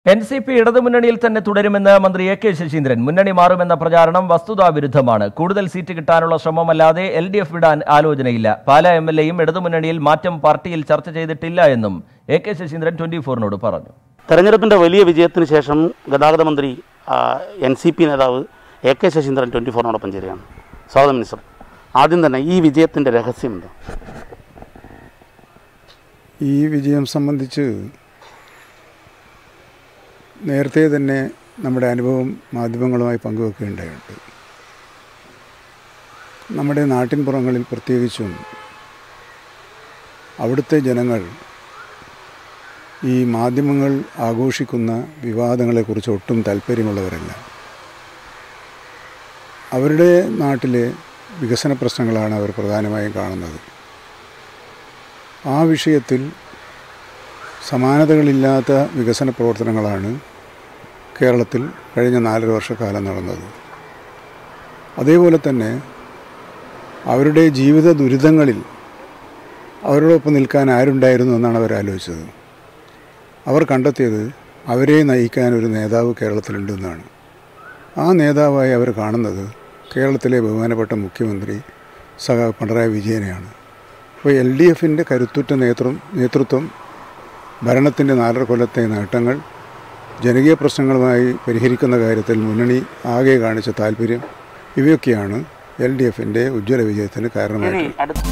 N C P ഇടതുമുന്നണിയിൽ തന്നെ തുടരുമെന്ന് മന്ത്രി എ കെ ശശീന്ദ്രൻ മുന്നണി മാറുമെന്ന പ്രചാരണം വസ്തുതാവിരുദ്ധമാണ് കൂടുതൽ സീറ്റ് കിട്ടാനുള്ള ശ്രമമല്ലാതെ എൽ ഡി എഫ് വിടാൻ ആലോചനയില്ല പാലാ എം എൽ എയും ഇടതുമുന്നണിയിൽ മാറ്റം പാർട്ടിയിൽ ചർച്ച ചെയ്തിട്ടില്ല എന്നും എ കെ ശശീന്ദ്രൻ ട്വന്റി ഫോറിനോട് പറഞ്ഞു തെരഞ്ഞെടുപ്പിൻ്റെ വലിയ വിജയത്തിന് ശേഷം ഗതാഗത മന്ത്രി എൻ സി പി നേതാവ് എ കെ ശശീന്ദ്രൻ ട്വൻറ്റി ഫോറിനോടൊപ്പം ചേരുകയാണ് സ്വാഗതം മിനിസ്റ്റർ ആദ്യം തന്നെ ഈ വിജയത്തിൻ്റെ രഹസ്യം എന്താ ഈ വിജയം സംബന്ധിച്ച് നേരത്തെ തന്നെ നമ്മുടെ അനുഭവം മാധ്യമങ്ങളുമായി പങ്കുവെക്കുകയുണ്ടായിട്ടുണ്ട് നമ്മുടെ നാട്ടിൻപുറങ്ങളിൽ പ്രത്യേകിച്ചും അവിടുത്തെ ജനങ്ങൾ ഈ മാധ്യമങ്ങൾ ആഘോഷിക്കുന്ന വിവാദങ്ങളെക്കുറിച്ച് ഒട്ടും താല്പര്യമുള്ളവരല്ല അവരുടെ നാട്ടിലെ വികസന പ്രശ്നങ്ങളാണ് അവർ പ്രധാനമായും കാണുന്നത് ആ വിഷയത്തിൽ സമാനതകളില്ലാത്ത വികസന പ്രവർത്തനങ്ങളാണ് കേരളത്തിൽ കഴിഞ്ഞ നാലര വർഷക്കാലം നടന്നത് അതേപോലെ തന്നെ അവരുടെ ജീവിത ദുരിതങ്ങളിൽ അവരോടൊപ്പം നിൽക്കാൻ ആരുണ്ടായിരുന്നു എന്നാണ് അവർ ആലോചിച്ചത് അവർ കണ്ടെത്തിയത് അവരെ നയിക്കാൻ ഒരു നേതാവ് കേരളത്തിലുണ്ടെന്നാണ് ആ നേതാവായി അവർ കാണുന്നത് കേരളത്തിലെ ബഹുമാനപ്പെട്ട മുഖ്യമന്ത്രി സഖാ പിണറായി വിജയനെയാണ് അപ്പോൾ എൽ ഡി എഫിൻ്റെ കരുത്തുറ്റ നേതൃത്വം നേതൃത്വം ഭരണത്തിൻ്റെ നാലര കൊല്ലത്തെ നേട്ടങ്ങൾ ജനകീയ പ്രശ്നങ്ങളുമായി പരിഹരിക്കുന്ന കാര്യത്തിൽ മുന്നണി ആകെ കാണിച്ച താല്പര്യം ഇവയൊക്കെയാണ് എൽ ഡി എഫിൻ്റെ ഉജ്ജ്വല വിജയത്തിന് ഇനി കാരണമായിട്ട് അടുത്ത